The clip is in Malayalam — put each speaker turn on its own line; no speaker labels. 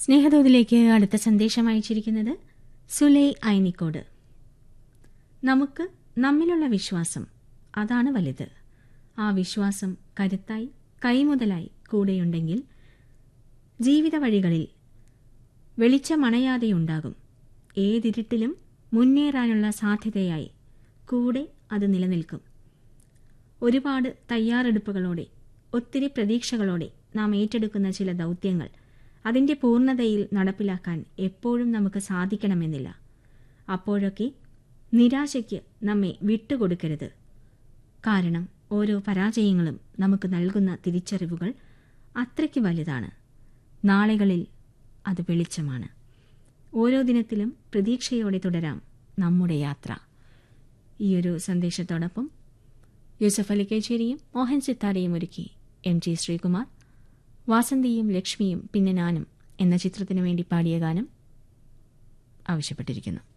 സ്നേഹദൂതിലേക്ക് അടുത്ത സന്ദേശം അയച്ചിരിക്കുന്നത് സുലൈ ഐനിക്കോട് നമുക്ക് നമ്മിലുള്ള വിശ്വാസം അതാണ് വലുത് ആ വിശ്വാസം കരുത്തായി കൈമുതലായി കൂടെയുണ്ടെങ്കിൽ ജീവിത വഴികളിൽ വെളിച്ചമണയാതെയുണ്ടാകും ഏതിരുട്ടിലും മുന്നേറാനുള്ള സാധ്യതയായി കൂടെ അത് നിലനിൽക്കും ഒരുപാട് തയ്യാറെടുപ്പുകളോടെ ഒത്തിരി പ്രതീക്ഷകളോടെ നാം ഏറ്റെടുക്കുന്ന ചില ദൗത്യങ്ങൾ അതിൻ്റെ പൂർണ്ണതയിൽ നടപ്പിലാക്കാൻ എപ്പോഴും നമുക്ക് സാധിക്കണമെന്നില്ല അപ്പോഴൊക്കെ നിരാശയ്ക്ക് നമ്മെ വിട്ടുകൊടുക്കരുത് കാരണം ഓരോ പരാജയങ്ങളും നമുക്ക് നൽകുന്ന തിരിച്ചറിവുകൾ അത്രയ്ക്ക് വലുതാണ് നാളുകളിൽ അത് വെളിച്ചമാണ് ഓരോ ദിനത്തിലും പ്രതീക്ഷയോടെ തുടരാം നമ്മുടെ യാത്ര ഈയൊരു സന്ദേശത്തോടൊപ്പം യൂസഫ് അലി കേച്ചേരിയും മോഹൻ സിത്താരയും ഒരുക്കി എം ജി ശ്രീകുമാർ വാസന്തിയും ലക്ഷ്മിയും പിന്നെ ഞാനും എന്ന ചിത്രത്തിനു വേണ്ടി പാടിയ ഗാനം ആവശ്യപ്പെട്ടിരിക്കുന്നു